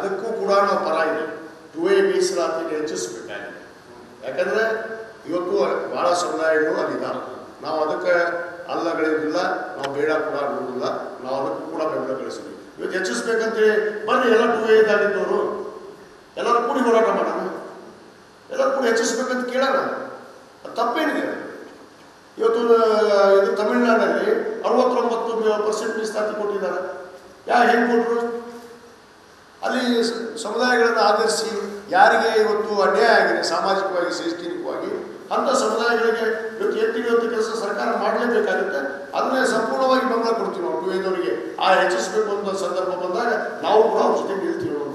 ಅದಕ್ಕೂ ಕೂಡ ನಾವು ಪರ ಇದೆ ಟು ಎ ಮೀಸಲಾತಿನ ಹೆಚ್ಚಿಸ್ಬೇಕಾಗಿದೆ ಯಾಕಂದರೆ ಇವತ್ತು ಭಾಳ ಸಮುದಾಯಗಳು ಅಲ್ಲಿದ್ದಾವೆ ನಾವು ಅದಕ್ಕೆ ಅಲ್ಲಗಳಿಲ್ಲ ನಾವು ಬೇಡ ಕೂಡ ಅನ್ನೋದಿಲ್ಲ ನಾವು ಅದಕ್ಕೂ ಕೂಡ ಬೆಂಬಲ ಗಳಿಸ್ತೀವಿ ಇವತ್ತು ಹೆಚ್ಚಿಸ್ಬೇಕಂತೇಳಿ ಬರ್ರಿ ಎಲ್ಲ ಟು ಎ ಇದ್ದಾಗಿದ್ದವರು ಎಲ್ಲರೂ ಕೂಡಿ ಹೋರಾಟ ಮಾಡೋಣ ಎಲ್ಲರೂ ಕೂಡಿ ಹೆಚ್ಚಿಸ್ಬೇಕಂತ ಕೇಳೋಣ ಅದು ತಪ್ಪೇನಿದೆ ಇವತ್ತು ಆ, ಇದು ತಮಿಳುನಾಡಲ್ಲಿ ಅರವತ್ತೊಂಬತ್ತು ಪರ್ಸೆಂಟ್ ಮೀಸಲಾತಿ ಕೊಟ್ಟಿದ್ದಾರೆ ಯಾ ಹೆಂಗೆ ಕೊಟ್ಟರು ಅಲ್ಲಿ ಸ- ಸಮುದಾಯಗಳನ್ನು ಆಧರಿಸಿ ಯಾರಿಗೆ ಇವತ್ತು ಅನ್ಯಾಯ ಆಗಿದೆ ಸಾಮಾಜಿಕವಾಗಿ ಶೈಕ್ಷಣಿಕವಾಗಿ ಅಂಥ ಸಮುದಾಯಗಳಿಗೆ ಇವತ್ತು ಎತ್ತಿಡುವಂಥ ಕೆಲಸ ಸರ್ಕಾರ ಮಾಡಲೇಬೇಕಾಗುತ್ತೆ ಅದನ್ನೇ ಸಂಪೂರ್ಣವಾಗಿ ಬೆಂಬಲ ಕೊಡ್ತೀವಿ ನಾವು ಟು ಎದವರಿಗೆ ಆ ಹೆಚ್ಚಿಸಬೇಕು ಅನ್ನೋ ಸಂದರ್ಭ ಬಂದಾಗ ನಾವು ಕೂಡ ಅವ್ರ ಜೊತೆ ನಿಲ್ತೀವಿ ಅನ್ನೋ